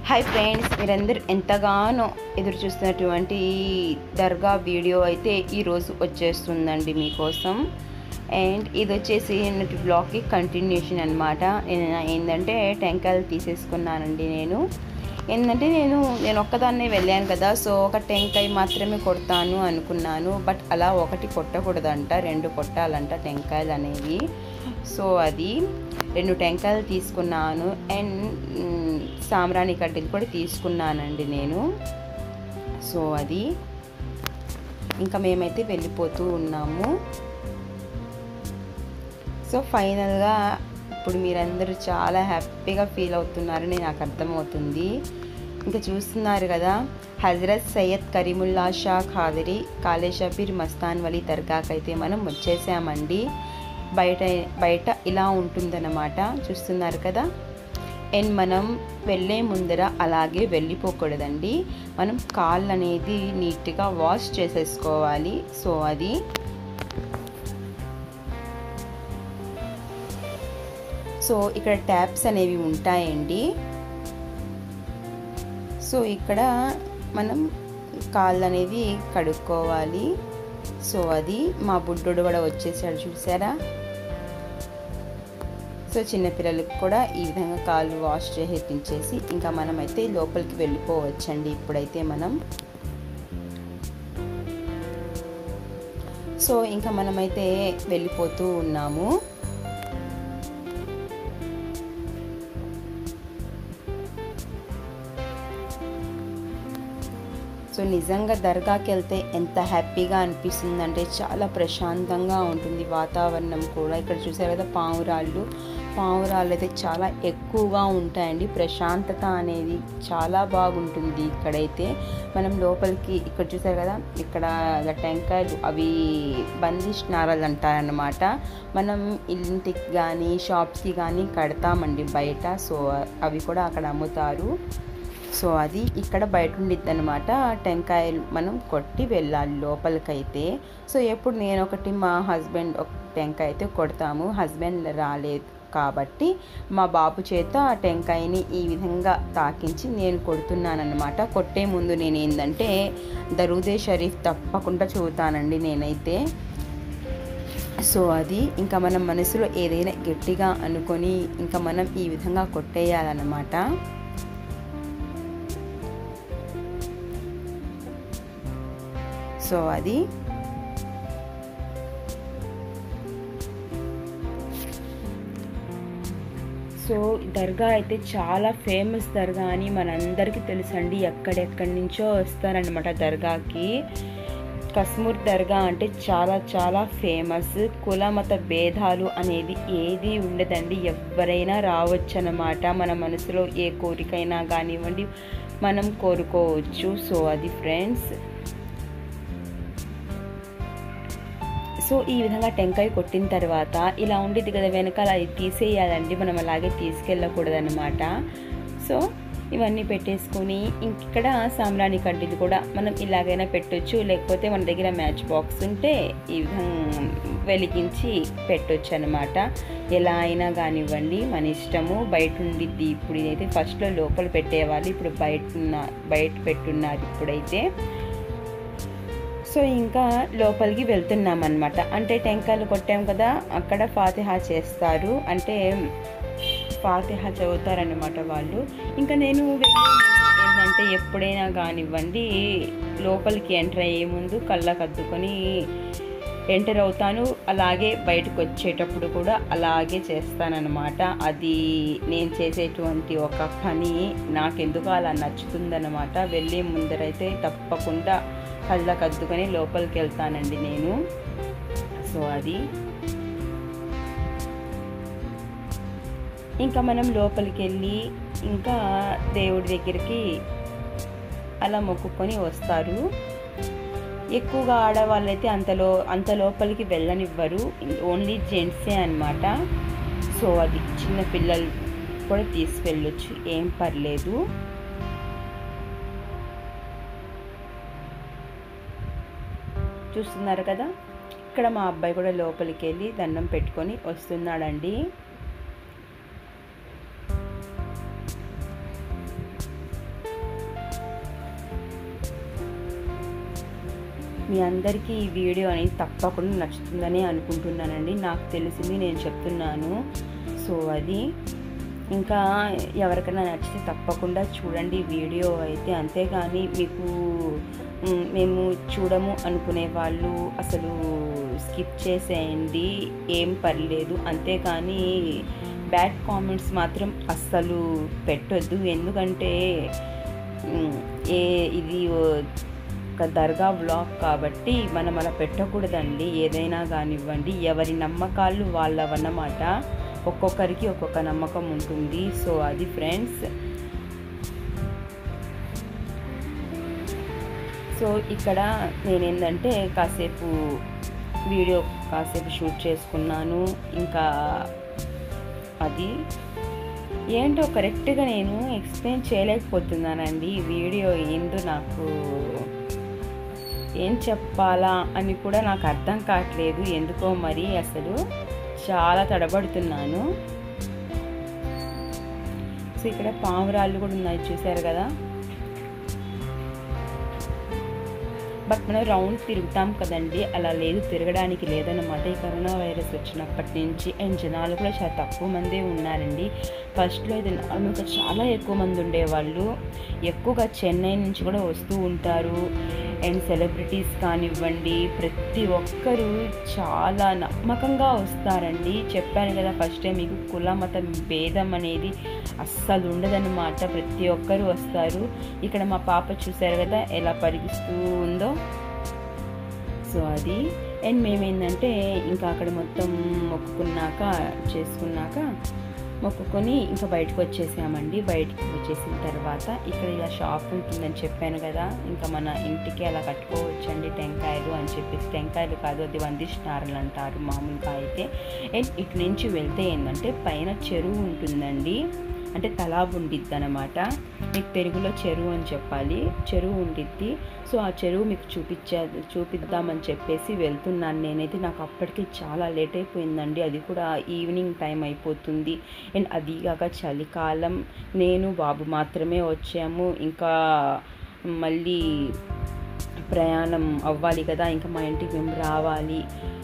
hi friends మీరందరూ ఎంతగానో ఎదురు చూస్తున్నటువంటి దర్గా వీడియో అయితే ఈరోజు వచ్చేస్తుందండి మీకోసం అండ్ ఇది వచ్చేసి నిన్నటి బ్లాగ్కి కంటిన్యూషన్ అనమాట నేను ఏంటంటే టెంకాయలు తీసేసుకున్నానండి నేను ఏంటంటే నేను నేను ఒక్కదాన్నే వెళ్ళాను కదా సో ఒక టెంకాయ మాత్రమే కొడతాను అనుకున్నాను బట్ అలా ఒకటి కొట్టకూడదంట రెండు కొట్టాలంట టెంకాయలు అనేవి సో అది రెండు టెంకాయలు తీసుకున్నాను అండ్ మ్, సాంబ్రాణి కడ్డీలు కూడా తీసుకున్నానండి నేను సో అది ఇంకా మేమైతే వెళ్ళిపోతూ ఉన్నాము సో ఫైనల్గా ఇప్పుడు మీరందరూ చాలా హ్యాపీగా ఫీల్ అవుతున్నారని నాకు అర్థమవుతుంది ఇంకా చూస్తున్నారు కదా హజరత్ సయ్యద్ కరీముల్లా షా ఖాదరి కాళేషబీర్ మస్తాన్ వలీ దర్గాకి అయితే మనం వచ్చేసామండి బయట బయట ఇలా ఉంటుందన్నమాట చూస్తున్నారు కదా అండ్ మనం వెళ్ళే ముందర అలాగే వెళ్ళిపోకూడదండి మనం కాళ్ళు అనేది నీట్గా వాష్ చేసేసుకోవాలి సో అది సో ఇక్కడ ట్యాప్స్ అనేవి ఉంటాయండి సో ఇక్కడ మనం కాళ్ళు అనేది కడుక్కోవాలి సో అది మా బుడ్డోడు కూడా వచ్చేసాడు చూసారా సో చిన్నపిల్లలకు కూడా ఈ విధంగా కాళ్ళు వాష్ చేసేపించేసి ఇంకా మనమైతే లోపలికి వెళ్ళిపోవచ్చండి ఇప్పుడైతే మనం సో ఇంకా మనమైతే వెళ్ళిపోతూ ఉన్నాము సో నిజంగా దర్గాకి వెళ్తే ఎంత హ్యాపీగా అనిపిస్తుందంటే చాలా ప్రశాంతంగా ఉంటుంది వాతావరణం కూడా ఇక్కడ చూసారు కదా పావురాళ్ళు పావురాళ్ళు అయితే చాలా ఎక్కువగా ఉంటాయండి ప్రశాంతత అనేది చాలా బాగుంటుంది ఇక్కడైతే మనం లోపలికి ఇక్కడ చూసారు కదా ఇక్కడ టెంకాయలు అవి బందిష్ నారలు అంటారనమాట మనం ఇంటికి కానీ షాప్స్కి కానీ కడతామండి బయట సో అవి కూడా అక్కడ అమ్ముతారు సో అది ఇక్కడ బయట ఉండిద్ది అనమాట టెంకాయలు మనం కొట్టి వెళ్ళాలి లోపలికైతే సో ఎప్పుడు నేను ఒకటి మా హస్బెండ్ ఒక టెంకాయ అయితే కొడతాము హస్బెండ్ రాలేదు కాబట్టి మా బాబు చేత ఆ టెంకాయని ఈ విధంగా తాకించి నేను కొడుతున్నానన్నమాట కొట్టే ముందు నేను ఏంటంటే దరూదే షరీఫ్ తప్పకుండా చదువుతానండి నేనైతే సో అది ఇంకా మనం మనసులో ఏదైనా గట్టిగా అనుకొని ఇంకా మనం ఈ విధంగా కొట్టేయాలన్నమాట సో అది సో దర్గా అయితే చాలా ఫేమస్ దర్గా అని మనందరికీ తెలుసండి ఎక్కడెక్కడి నుంచో వస్తారనమాట దర్గాకి కస్మూర్ దర్గా అంటే చాలా చాలా ఫేమస్ కుల మత భేదాలు అనేది ఏది ఉండదండి ఎవరైనా రావచ్చు అన్నమాట మన మనసులో ఏ కోరికైనా కానివ్వండి మనం కోరుకోవచ్చు సో అది ఫ్రెండ్స్ సో ఈ విధంగా టెంకాయ కొట్టిన తర్వాత ఇలా ఉండేది కదా వెనకాల అది తీసేయాలండి మనం అలాగే తీసుకెళ్ళకూడదు అనమాట సో ఇవన్నీ పెట్టేసుకొని ఇక్కడ సాంబ్రాణి కడ్డీలు కూడా మనం ఇలాగైనా పెట్టొచ్చు లేకపోతే మన దగ్గర మ్యాచ్ బాక్స్ ఉంటే ఈ విధంగా వెలిగించి పెట్టొచ్చు అనమాట ఎలా అయినా కానివ్వండి మన ఇష్టము బయట ఉండిద్ది ఇప్పుడు ఇదైతే ఫస్ట్లో లోపల పెట్టేవాళ్ళు ఇప్పుడు బయట ఉన్న బయట పెట్టున్నారు ఇప్పుడైతే సో ఇంకా లోపలికి వెళ్తున్నాం అనమాట అంటే టెంకాయలు కొట్టాం కదా అక్కడ ఫాతిహా చేస్తారు అంటే ఫాతిహా చదువుతారనమాట వాళ్ళు ఇంకా నేను ఏంటంటే ఎప్పుడైనా కానివ్వండి లోపలికి ఎంటర్ అయ్యే ముందు కళ్ళకు అద్దుకొని ఎంటర్ అవుతాను అలాగే బయటకు వచ్చేటప్పుడు కూడా అలాగే చేస్తానన్నమాట అది నేను చేసేటువంటి ఒక పని నాకెందుకు అలా నచ్చుతుందన్నమాట వెళ్ళే ముందరైతే తప్పకుండా కళ్ళకు అద్దుకొని లోపలికి వెళ్తానండి నేను సో అది ఇంకా మనం లోపలికి వెళ్ళి ఇంకా దేవుడి దగ్గరికి అలా మొక్కుకొని వస్తారు ఎక్కువగా ఆడవాళ్ళైతే అంతలో అంత లోపలికి వెళ్ళనివ్వరు ఓన్లీ జెంట్సే అనమాట సో అది చిన్న పిల్లలు కూడా తీసుకెళ్ళొచ్చు ఏం పర్లేదు చూస్తున్నారు కదా ఇక్కడ మా అబ్బాయి కూడా లోపలికి వెళ్ళి దండం పెట్టుకొని వస్తున్నాడండి మీ అందరికీ ఈ వీడియో అనేది తప్పకుండా నచ్చుతుందని అనుకుంటున్నానండి నాకు తెలిసింది నేను చెప్తున్నాను సో అది ఇంకా ఎవరికైనా నచ్చితే తప్పకుండా చూడండి ఈ వీడియో అయితే అంతేగాని మీకు మ్, మేము చూడము అనుకునే వాళ్ళు అసలు స్కిప్ చేసేయండి ఏం పర్లేదు అంతేకాని బ్యాడ్ కామెంట్స్ మాత్రం అస్సలు పెట్టొద్దు ఎందుకంటే మ్, ఏ ఇది ఒక దర్గా బ్లాగ్ కాబట్టి మనం అలా పెట్టకూడదండి ఏదైనా కానివ్వండి ఎవరి నమ్మకాలు వాళ్ళవన్నమాట ఒక్కొక్కరికి ఒక్కొక్క నమ్మకం ఉంటుంది సో అది ఫ్రెండ్స్ సో ఇక్కడ నేనేంటంటే కాసేపు వీడియో కాసేపు షూట్ చేసుకున్నాను ఇంకా అది ఏంటో కరెక్ట్గా నేను ఎక్స్ప్లెయిన్ చేయలేకపోతున్నానండి ఈ వీడియో ఏందో నాకు ఏం చెప్పాలా అని కూడా నాకు అర్థం కావట్లేదు ఎందుకో మరి అసలు చాలా తడబడుతున్నాను సో ఇక్కడ పావురాళ్ళు కూడా ఉన్నాయి చూసారు కదా బట్ మనం రౌండ్ తిరుగుతాం కదండి అలా లేదు తిరగడానికి లేదన్నమాట ఈ కరోనా వైరస్ వచ్చినప్పటి నుంచి అండ్ జనాలు కూడా చాలా తక్కువ మందే ఉన్నారండి ఫస్ట్లో ఇది నార్మల్గా చాలా ఎక్కువ మంది ఉండేవాళ్ళు ఎక్కువగా చెన్నై నుంచి కూడా వస్తూ ఉంటారు అండ్ సెలబ్రిటీస్ కానివ్వండి ప్రతి ఒక్కరూ చాలా నమ్మకంగా వస్తారండి చెప్పాను కదా ఫస్ట్ టైం మీకు కుల మత భేదం అనేది అస్సలు ఉండదన్నమాట ప్రతి ఒక్కరూ వస్తారు ఇక్కడ మా పాప చూసారు కదా ఎలా పరిగిస్తూ ఉందో సో అది అండ్ మేమేంటంటే ఇంకా అక్కడ మొత్తం మొక్కుకున్నాక చేసుకున్నాక మొక్కుకొని ఇంకా బయటకు వచ్చేసామండి బయటకు వచ్చేసిన తర్వాత ఇక్కడ ఇలా షాప్ ఉంటుందని చెప్పాను కదా ఇంకా మన ఇంటికి అలా కట్టుకోవచ్చండి టెంకాయలు అని చెప్పేసి టెంకాయలు కాదు అది వందిష్టారులు అంటారు మామూలుగా అయితే అండ్ ఇటు నుంచి వెళ్తే ఏంటంటే పైన చెరువు ఉంటుందండి అంటే తలాబ్ ఉండిద్ది అనమాట మీకు తెలుగులో చెరువు అని చెప్పాలి చెరువు ఉండిద్ది సో ఆ చెరువు మీకు చూపించా చూపిద్దామని చెప్పేసి వెళ్తున్నాను నేనైతే నాకు అప్పటికి చాలా లేట్ అయిపోయిందండి అది కూడా ఈవినింగ్ టైం అయిపోతుంది అండ్ అది కాక చలికాలం నేను బాబు మాత్రమే వచ్చాము ఇంకా మళ్ళీ ప్రయాణం అవ్వాలి కదా ఇంకా మా ఇంటికి మేము రావాలి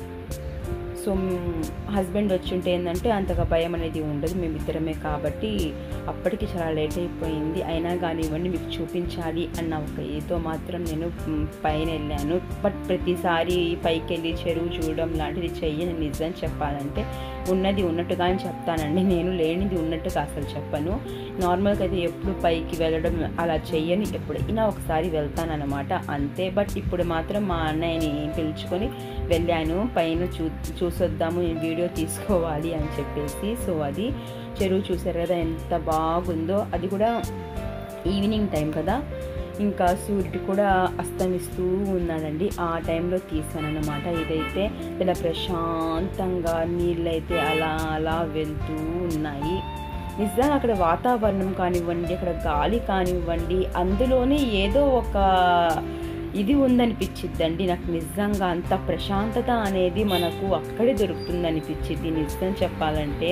సో హస్బెండ్ వచ్చి ఉంటే ఏంటంటే అంతగా భయం అనేది ఉండదు మేమిద్దరమే కాబట్టి అప్పటికి చాలా లేట్ అయిపోయింది అయినా కానివ్వండి మీకు చూపించాలి అన్న ఒక ఏదో మాత్రం నేను మ్, పైన వెళ్ళాను బట్ ప్రతిసారి పైకి వెళ్ళి చెరువు చూడడం లాంటిది చెయ్యని నిజం చెప్పాలంటే ఉన్నది ఉన్నట్టుగానే చెప్తానండి నేను లేనిది ఉన్నట్టుగా అసలు చెప్పను నార్మల్గా అయితే ఎప్పుడు పైకి వెళ్ళడం అలా చెయ్యని ఎప్పుడైనా ఒకసారి వెళ్తానన్నమాట అంతే బట్ ఇప్పుడు మాత్రం మా అన్నయ్యని పిలుచుకొని వెళ్ళాను పైన చూ చూసొద్దాము నేను వీడియో తీసుకోవాలి అని చెప్పేసి సో అది చెరువు చూసారు కదా ఎంత బాగుందో అది కూడా ఈవినింగ్ టైం కదా ఇంకా సూర్యుడు కూడా అస్తమిస్తూ ఉన్నాడండి ఆ టైంలో తీసానన్నమాట ఇదైతే ఇలా ప్రశాంతంగా నీళ్ళైతే అలా అలా వెళ్తూ ఉన్నాయి నిజంగా అక్కడ వాతావరణం కానివ్వండి అక్కడ గాలి కానివ్వండి అందులోనే ఏదో ఒక ఇది ఉందనిపించిద్దండి నాకు నిజంగా అంత ప్రశాంతత అనేది మనకు అక్కడే దొరుకుతుంది అనిపించింది నిజం చెప్పాలంటే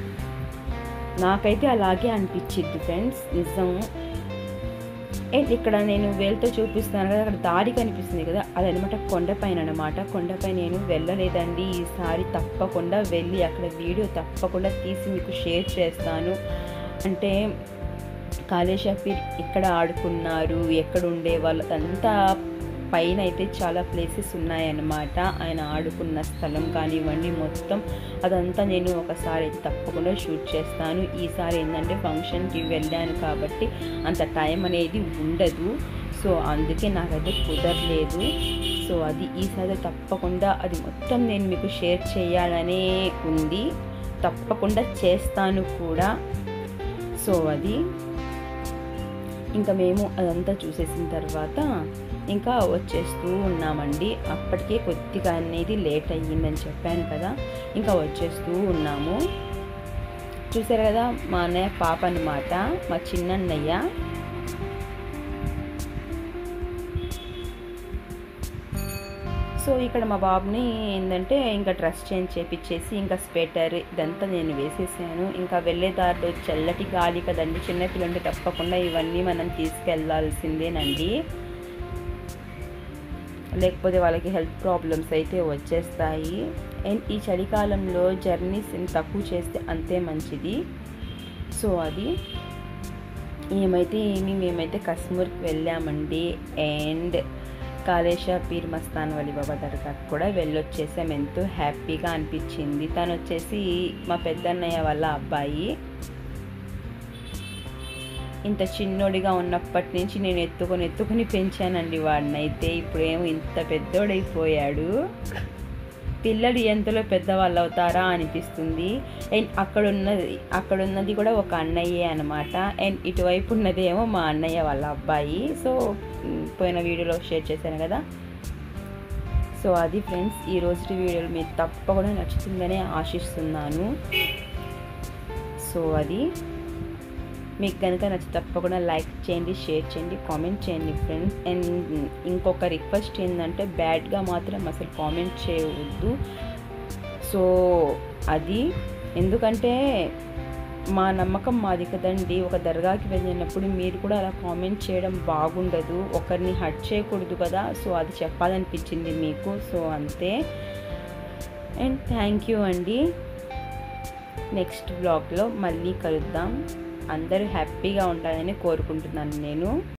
నాకైతే అలాగే అనిపించింది ఫ్రెండ్స్ నిజం అండ్ ఇక్కడ నేను వేలుతో చూపిస్తున్నాను కదా అక్కడ దారి కనిపిస్తుంది కదా అదనమాట కొండపైన అనమాట కొండపై నేను వెళ్ళలేదండి ఈసారి తప్పకుండా వెళ్ళి అక్కడ వీడియో తప్పకుండా తీసి మీకు షేర్ చేస్తాను అంటే కాళేశ్వర్ ఎక్కడ ఆడుకున్నారు ఎక్కడ ఉండేవాళ్ళు అంతా పైన అయితే చాలా ప్లేసెస్ ఉన్నాయన్నమాట ఆయన ఆడుకున్న స్థలం కానివ్వండి మొత్తం అదంతా నేను ఒకసారి అయితే తప్పకుండా షూట్ చేస్తాను ఈసారి ఏంటంటే ఫంక్షన్కి వెళ్ళాను కాబట్టి అంత టైం అనేది ఉండదు సో అందుకే నాకైతే కుదరలేదు సో అది ఈసారి తప్పకుండా అది మొత్తం నేను మీకు షేర్ చేయాలనే ఉంది తప్పకుండా చేస్తాను కూడా సో అది ఇంకా మేము అదంతా చూసేసిన తర్వాత ఇంకా వచ్చేస్తూ ఉన్నామండి అప్పటికే కొద్దిగా అనేది లేట్ అయ్యిందని చెప్పాను కదా ఇంకా వచ్చేస్తూ ఉన్నాము చూసారు కదా మా అన్నయ్య పాప అనమాట మా చిన్నన్నయ్య సో ఇక్కడ మా బాబుని ఏంటంటే ఇంకా డ్రెస్ చేంజ్ చేపించేసి ఇంకా స్వెటర్ ఇదంతా నేను వేసేసాను ఇంకా వెళ్ళే దారిలో చల్లటి గాలి కదండి చిన్నపిల్లంటే తప్పకుండా ఇవన్నీ మనం తీసుకెళ్లాల్సిందేనండి లేకపోతే వాళ్ళకి హెల్త్ ప్రాబ్లమ్స్ అయితే వచ్చేస్తాయి అండ్ ఈ చలికాలంలో జర్నీస్ తక్కువ చేస్తే అంతే మంచిది సో అది ఏమైతే ఏమి మేమైతే కశ్మీర్కి వెళ్ళామండి అండ్ కాళేశా పీర్ మస్తాన్ వలి బాబా దర్గాకి కూడా వెళ్ళొచ్చేసాం ఎంతో హ్యాపీగా అనిపించింది తను వచ్చేసి మా పెద్దన్నయ్య వాళ్ళ అబ్బాయి ఇంత చిన్నోడిగా ఉన్నప్పటి నుంచి నేను ఎత్తుకొని ఎత్తుకొని పెంచానండి వాడిని అయితే ఇప్పుడేమో ఇంత పెద్దోడైపోయాడు పిల్లలు ఎంతలో పెద్దవాళ్ళు అవుతారా అనిపిస్తుంది అండ్ అక్కడ ఉన్నది అక్కడ ఉన్నది కూడా ఒక అన్నయ్యే అనమాట అండ్ ఇటువైపు ఉన్నదేమో మా అన్నయ్య వాళ్ళ అబ్బాయి సో పోయిన వీడియోలో షేర్ చేశాను కదా సో అది ఫ్రెండ్స్ ఈ రోజు వీడియోలు మీరు తప్పకుండా నచ్చుతుందనే ఆశిస్తున్నాను సో అది మీకు కనుక నచ్చి తప్పకుండా లైక్ చేయండి షేర్ చేయండి కామెంట్ చేయండి ఫ్రెండ్స్ అండ్ ఇంకొక రిక్వెస్ట్ ఏంటంటే బ్యాడ్గా మాత్రం అసలు కామెంట్ చేయవద్దు సో అది ఎందుకంటే మా నమ్మకం మాది కదండి ఒక దర్గాకి వెళ్ళినప్పుడు మీరు కూడా అలా కామెంట్ చేయడం బాగుండదు ఒకరిని హర్ట్ చేయకూడదు కదా సో అది చెప్పాలనిపించింది మీకు సో అంతే అండ్ థ్యాంక్ యూ అండి నెక్స్ట్ బ్లాగ్లో మళ్ళీ కలుద్దాం అందరూ హ్యాపీగా ఉండాలని కోరుకుంటున్నాను నేను